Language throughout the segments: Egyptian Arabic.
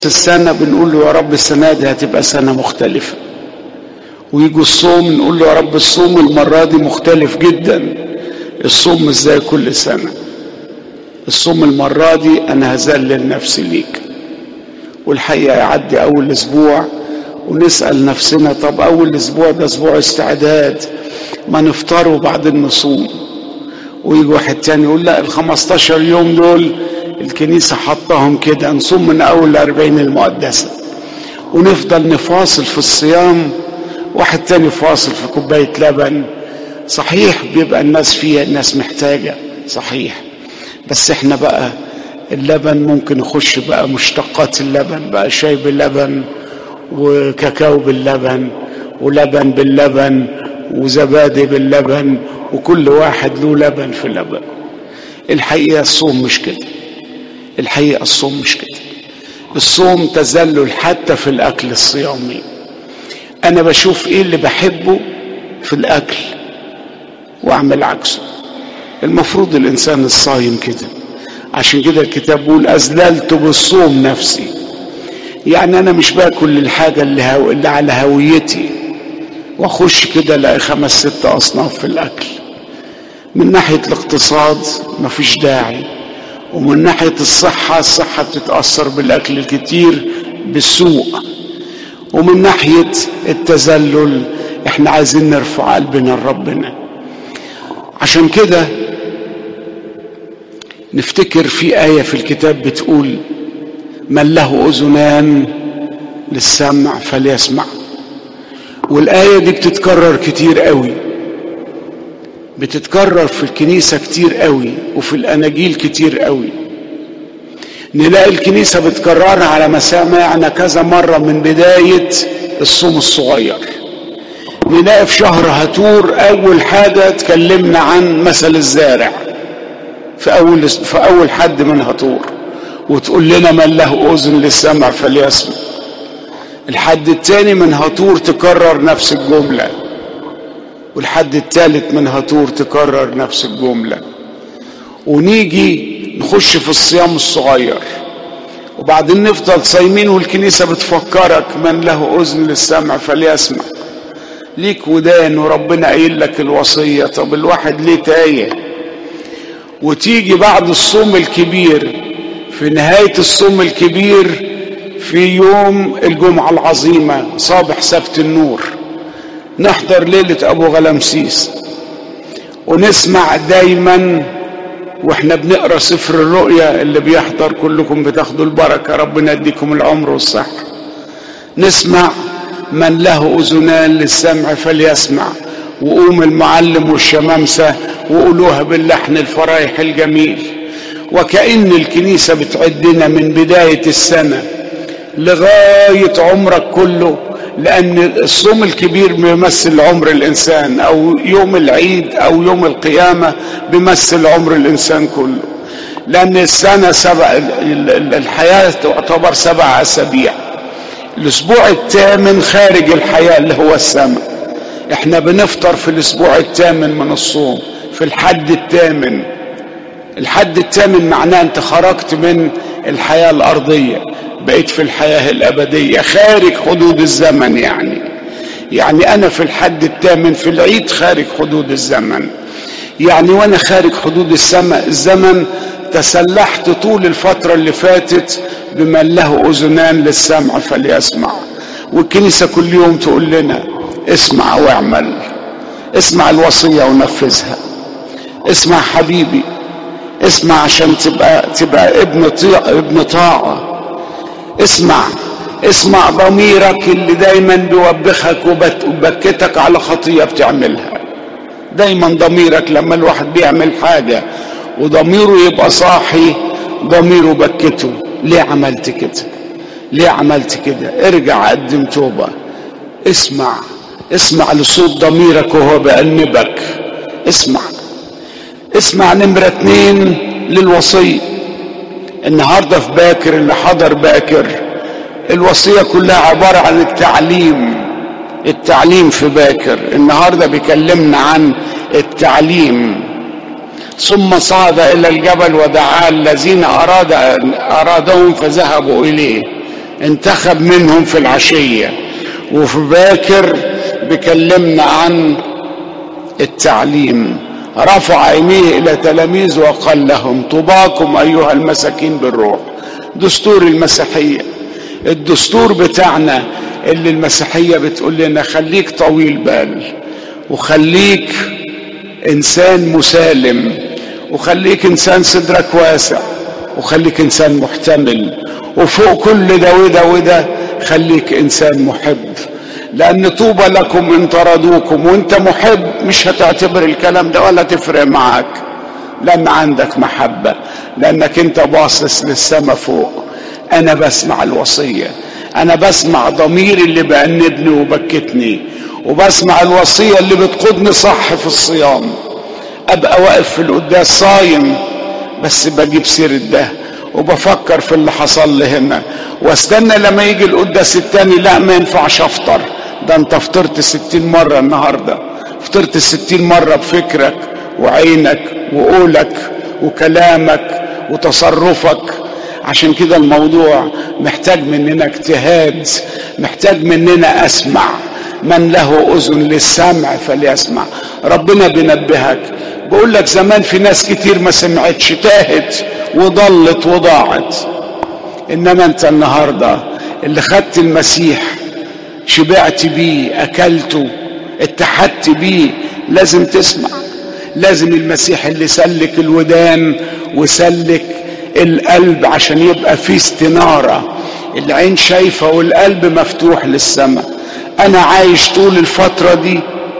السنة بنقول له يا رب السنة دي هتبقى سنة مختلفة ويجوا الصوم نقول له يا رب الصوم المرة دي مختلف جدا الصوم مش زي كل سنة الصوم المرة دي أنا هذلل نفسي ليك والحقيقة يعدي أول أسبوع ونسأل نفسنا طب أول أسبوع ده أسبوع استعداد ما نفطر وبعدين نصوم ويجي واحد تاني يقول لا ال 15 يوم دول الكنيسة حطهم كده نصوم من أول الأربعين المقدسة ونفضل نفاصل في الصيام واحد تاني فاصل في كوباية لبن صحيح بيبقى الناس فيها الناس محتاجة صحيح بس احنا بقى اللبن ممكن يخش بقى مشتقات اللبن بقى شاي باللبن وكاكاو باللبن ولبن باللبن وزبادي باللبن وكل واحد له لبن في اللبن الحقيقة الصوم مش كده الحقيقة الصوم مش كده الصوم تذلل حتى في الأكل الصيامي أنا بشوف إيه اللي بحبه في الأكل وأعمل عكسه المفروض الإنسان الصايم كده عشان كده الكتاب بيقول أذللت بالصوم نفسي يعني أنا مش باكل الحاجة اللي, هو اللي على هويتي وأخش كده ألاقي خمس ست أصناف في الأكل من ناحية الاقتصاد مفيش داعي ومن ناحية الصحة الصحة بتتأثر بالأكل الكتير بالسوء ومن ناحية التذلل احنا عايزين نرفع قلبنا لربنا عشان كده نفتكر في آية في الكتاب بتقول من له أذنان للسمع فليسمع والآية دي بتتكرر كتير قوي بتتكرر في الكنيسة كتير قوي وفي الأناجيل كتير قوي نلاقي الكنيسة بتكررها على مسامعنا كذا مرة من بداية الصوم الصغير نلاقي في شهر هتور أول حاجة اتكلمنا عن مثل الزارع في أول في أول حد من هتور وتقول لنا من له أذن للسمع فليسمع الحد التاني من هتور تكرر نفس الجملة والحد التالت من هتور تكرر نفس الجملة ونيجي نخش في الصيام الصغير وبعدين نفضل صايمين والكنيسة بتفكرك من له أذن للسمع فليسمع ليك ودان وربنا قايل لك الوصية طب الواحد ليه تايه وتيجي بعد الصوم الكبير في نهاية الصوم الكبير في يوم الجمعة العظيمة صابح سبت النور نحضر ليلة أبو غلمسيس ونسمع دايما واحنا بنقرا سفر الرؤيا اللي بيحضر كلكم بتاخدوا البركة ربنا يديكم العمر والصحة نسمع من له أذنان للسمع فليسمع وقوم المعلم والشمامسة وقولوها باللحن الفرايح الجميل وكأن الكنيسة بتعدنا من بداية السنة لغاية عمرك كله لأن الصوم الكبير بيمثل عمر الإنسان أو يوم العيد أو يوم القيامة بيمثل عمر الإنسان كله لأن السنة سبع الحياة تعتبر سبع أسابيع الأسبوع الثامن خارج الحياة اللي هو السماء احنا بنفطر في الأسبوع الثامن من الصوم في الحد الثامن الحد الثامن معناه أنت خرجت من الحياة الأرضية بقيت في الحياة الأبدية خارج حدود الزمن يعني يعني أنا في الحد الثامن في العيد خارج حدود الزمن يعني وأنا خارج حدود السماء الزمن تسلحت طول الفترة اللي فاتت بمن له أذنان للسمع فليسمع والكنيسة كل يوم تقول لنا اسمع واعمل اسمع الوصية ونفذها اسمع حبيبي اسمع عشان تبقى تبقى ابن طيع ابن طاعه اسمع اسمع ضميرك اللي دايما بيوبخك وبكتك على خطية بتعملها دايما ضميرك لما الواحد بيعمل حاجة وضميره يبقى صاحي ضميره بكته ليه عملت كده ليه عملت كده ارجع قدم توبة اسمع اسمع لصوت ضميرك وهو بأنبك اسمع اسمع نمرة اتنين للوصيه النهارده في باكر اللي حضر باكر الوصيه كلها عباره عن التعليم التعليم في باكر النهارده بيكلمنا عن التعليم ثم صعد الى الجبل ودعا الذين اراد ارادهم فذهبوا اليه انتخب منهم في العشية وفي باكر بكلمنا عن التعليم رفع عينيه الى تلاميذه وقال لهم طباكم ايها المساكين بالروح دستور المسيحيه الدستور بتاعنا اللي المسيحيه بتقول لنا خليك طويل بال وخليك انسان مسالم وخليك انسان صدرك واسع وخليك انسان محتمل وفوق كل ده وده وده خليك انسان محب لان طوبى لكم ان طردوكم وانت محب مش هتعتبر الكلام ده ولا تفرق معاك لان عندك محبه لانك انت باصص للسما فوق انا بسمع الوصيه انا بسمع ضميري اللي بأنبني وبكتني وبسمع الوصيه اللي بتقودني صح في الصيام ابقى واقف في القداس صايم بس بجيب سيره ده وبفكر في اللي حصل لي هنا واستنى لما يجي القداس التاني لا ما ينفعش افطر ده انت فطرت ستين مرة النهاردة فطرت ستين مرة بفكرك وعينك وقولك وكلامك وتصرفك عشان كده الموضوع محتاج مننا اجتهاد محتاج مننا اسمع من له اذن للسمع فليسمع ربنا بينبهك بقول لك زمان في ناس كتير ما سمعتش تاهت وضلت وضاعت انما انت النهارده اللي خدت المسيح شبعت بيه اكلته اتحدت بيه لازم تسمع لازم المسيح اللي سلك الودان وسلك القلب عشان يبقى فيه استنارة العين شايفة والقلب مفتوح للسماء انا عايش طول الفترة دي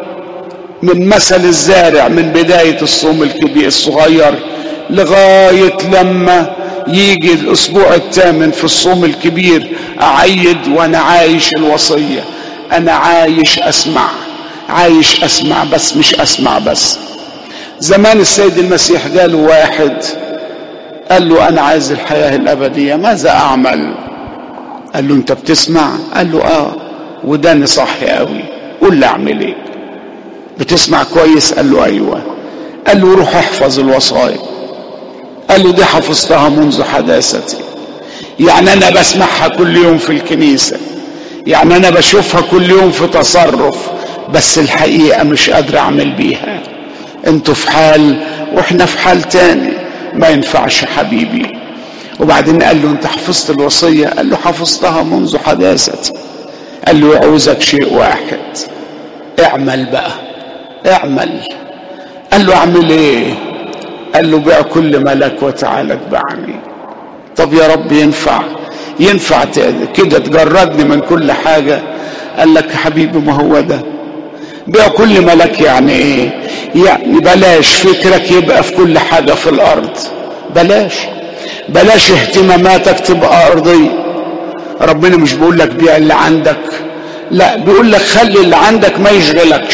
من مثل الزارع من بداية الصوم الكبير الصغير لغاية لما يجي الاسبوع الثامن في الصوم الكبير اعيد وانا عايش الوصية انا عايش اسمع عايش اسمع بس مش اسمع بس زمان السيد المسيح قال واحد قال له انا عايز الحياة الابدية ماذا اعمل قال له انت بتسمع قال له اه وداني صح قوي قول لي اعمل ايه بتسمع كويس قال له ايوه قال له روح احفظ الوصايا قال له دي حفظتها منذ حداثتي يعني انا بسمعها كل يوم في الكنيسة يعني انا بشوفها كل يوم في تصرف بس الحقيقة مش قادر اعمل بيها انتوا في حال واحنا في حال تاني ما ينفعش حبيبي وبعدين قال له انت حفظت الوصية قال له حفظتها منذ حداثتي قال له يعوزك شيء واحد اعمل بقى اعمل قال له اعمل ايه قال له بيع كل ما لك وتعالى اتبعني طب يا رب ينفع ينفع كده تجردني من كل حاجة قال لك حبيبي ما هو ده بيع كل ما لك يعني ايه يعني بلاش فكرك يبقى في كل حاجة في الارض بلاش بلاش اهتماماتك تبقى ارضية ربنا مش بيقول لك بيع اللي عندك لا بيقول لك خلي اللي عندك ما يشغلكش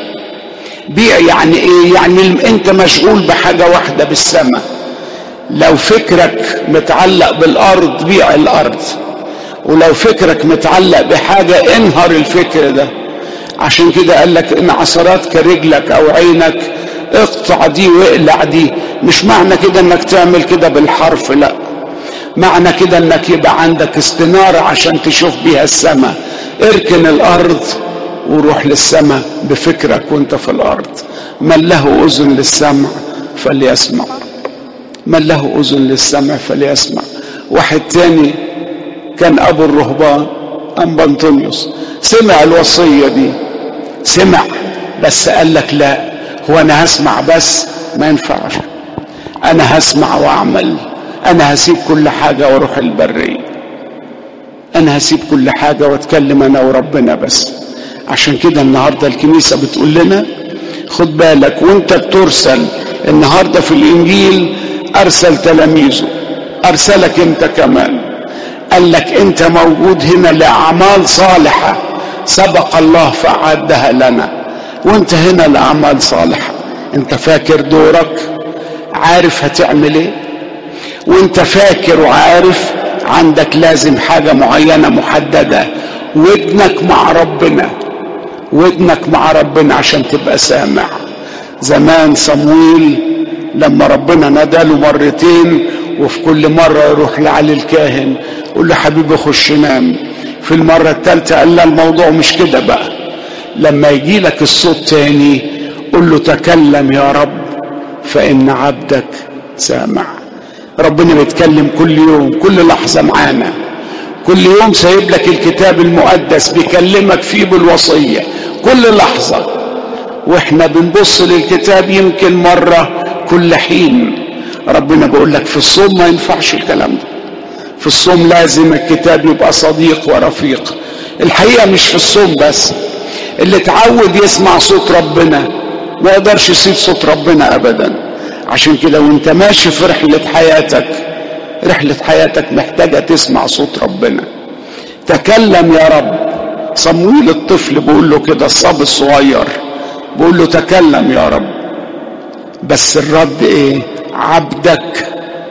بيع يعني ايه يعني انت مشغول بحاجة واحدة بالسماء لو فكرك متعلق بالارض بيع الارض ولو فكرك متعلق بحاجة انهر الفكر ده عشان كده قال لك ان عثراتك رجلك او عينك اقطع دي واقلع دي مش معنى كده انك تعمل كده بالحرف لا معنى كده انك يبقى عندك استنارة عشان تشوف بيها السماء اركن الارض وروح للسماء بفكرك وانت في الارض من له اذن للسمع فليسمع من له اذن للسمع فليسمع واحد تاني كان ابو الرهبان ام بنطونيوس سمع الوصية دي سمع بس قال لك لا هو انا هسمع بس ما ينفعش انا هسمع واعمل انا هسيب كل حاجة واروح البرية انا هسيب كل حاجة واتكلم انا وربنا بس عشان كده النهاردة الكنيسة بتقول لنا خد بالك وانت بترسل النهاردة في الانجيل ارسل تلاميذه ارسلك انت كمان قال لك انت موجود هنا لاعمال صالحة سبق الله فعدها لنا وانت هنا لاعمال صالحة انت فاكر دورك عارف هتعمل ايه وانت فاكر وعارف عندك لازم حاجة معينة محددة ودنك مع ربنا ودنك مع ربنا عشان تبقى سامع زمان صمويل لما ربنا ناداله مرتين وفي كل مرة يروح لعلي الكاهن يقول له حبيبي خش نام في المرة الثالثة قال لا الموضوع مش كده بقى لما يجي لك الصوت تاني قل له تكلم يا رب فإن عبدك سامع ربنا بيتكلم كل يوم كل لحظة معانا كل يوم سايب لك الكتاب المقدس بيكلمك فيه بالوصية كل لحظة واحنا بنبص للكتاب يمكن مرة كل حين ربنا بيقول لك في الصوم ما ينفعش الكلام ده في الصوم لازم الكتاب يبقى صديق ورفيق الحقيقة مش في الصوم بس اللي اتعود يسمع صوت ربنا ما يقدرش يسيب صوت ربنا ابدا عشان كده وانت ماشي في رحلة حياتك رحلة حياتك محتاجة تسمع صوت ربنا تكلم يا رب صمويل الطفل بيقول له كده الصبي الصغير بيقول له تكلم يا رب بس الرد ايه عبدك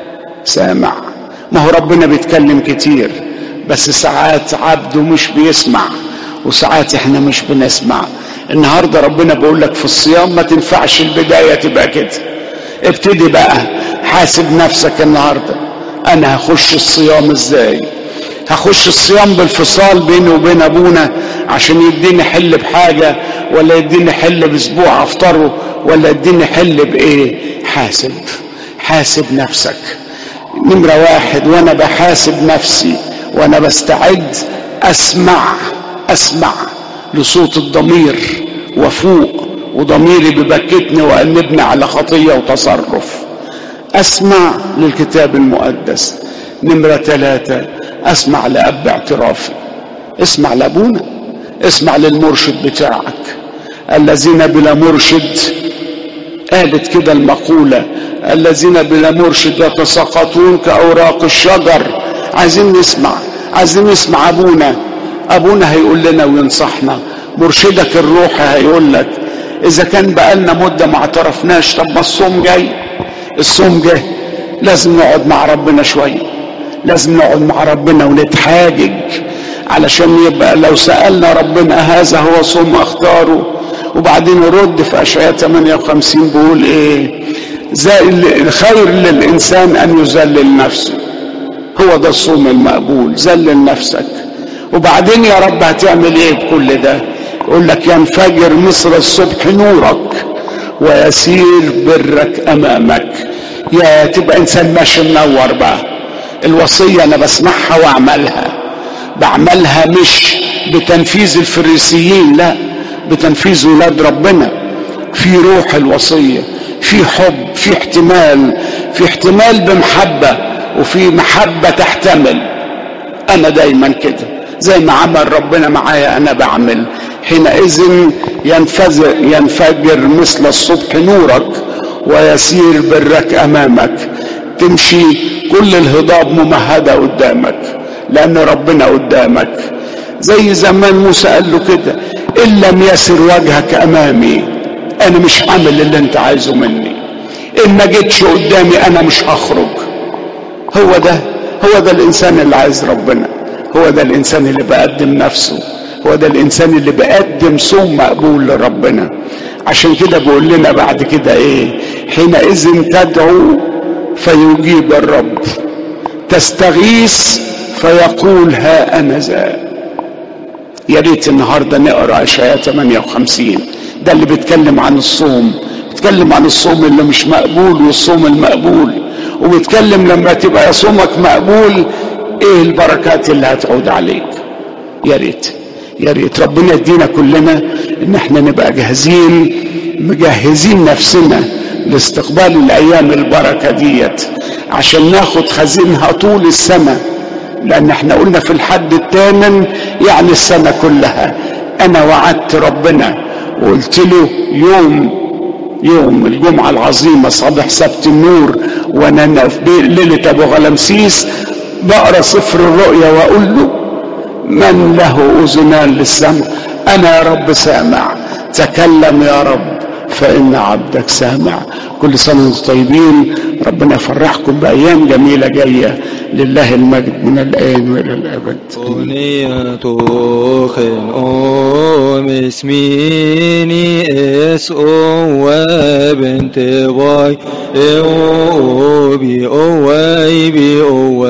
سامع ما هو ربنا بيتكلم كتير بس ساعات عبده مش بيسمع وساعات احنا مش بنسمع النهارده ربنا بيقول لك في الصيام ما تنفعش البدايه تبقى كده ابتدي بقى حاسب نفسك النهارده انا هخش الصيام ازاي هخش الصيام بالفصال بيني وبين ابونا عشان يديني حل بحاجه ولا يديني حل باسبوع افطره ولا يديني حل بايه حاسب حاسب نفسك نمره واحد وانا بحاسب نفسي وانا بستعد اسمع اسمع لصوت الضمير وفوق وضميري ببكتني وأنبني على خطية وتصرف أسمع للكتاب المقدس نمرة ثلاثة أسمع لأب اعترافي اسمع لأبونا اسمع للمرشد بتاعك الذين بلا مرشد قالت كده المقولة الذين بلا مرشد يتساقطون كأوراق الشجر عايزين نسمع عايزين نسمع أبونا أبونا هيقول لنا وينصحنا مرشدك الروحي هيقول لك إذا كان بقالنا مدة ما اعترفناش طب ما الصوم جاي الصوم جاي لازم نقعد مع ربنا شوية لازم نقعد مع ربنا ونتحاجج علشان يبقى لو سألنا ربنا هذا هو صوم أختاره وبعدين يرد في أشعياء 58 بيقول إيه زي الخير للإنسان أن يذلل نفسه هو ده الصوم المقبول ذلل نفسك وبعدين يا رب هتعمل ايه بكل ده يقول لك ينفجر مصر الصبح نورك ويسير برك امامك يا تبقى انسان ماشي منور بقى الوصية انا بسمعها واعملها بعملها مش بتنفيذ الفريسيين لا بتنفيذ ولاد ربنا في روح الوصية في حب في احتمال في احتمال بمحبة وفي محبة تحتمل انا دايما كده زي ما عمل ربنا معايا انا بعمل حينئذ ينفجر, ينفجر مثل الصبح نورك ويسير برك امامك تمشي كل الهضاب ممهدة قدامك لان ربنا قدامك زي زمان موسى قال له كده ان لم يسر وجهك امامي انا مش عامل اللي انت عايزه مني ان ما جيتش قدامي انا مش هخرج هو ده هو ده الانسان اللي عايز ربنا هو ده الانسان اللي بقدم نفسه هو ده الانسان اللي بقدم صوم مقبول لربنا عشان كده بيقول لنا بعد كده ايه حينئذ تدعو فيجيب الرب تستغيث فيقول ها انا ذا يا ريت النهارده نقرا اشعياء 58 ده اللي بيتكلم عن الصوم بيتكلم عن الصوم اللي مش مقبول والصوم المقبول وبيتكلم لما تبقى صومك مقبول ايه البركات اللي هتعود عليك يا ريت يا ريت ربنا يدينا كلنا ان احنا نبقى جاهزين مجهزين نفسنا لاستقبال الايام البركه ديت عشان ناخد خزينها طول السنه لان احنا قلنا في الحد الثامن يعني السنه كلها انا وعدت ربنا وقلت له يوم يوم الجمعة العظيمة صباح سبت النور وانا في ليلة ابو غلمسيس بقرا سفر الرؤيا واقول له من له اذنان للسمع انا يا رب سامع تكلم يا رب فان عبدك سامع كل سنة وانتم طيبين ربنا يفرحكم بأيام جميلة جاية لله المجد من الآن وإلى الأبد أغنية خن أم اسميني اس او بنت باي او بي او بي او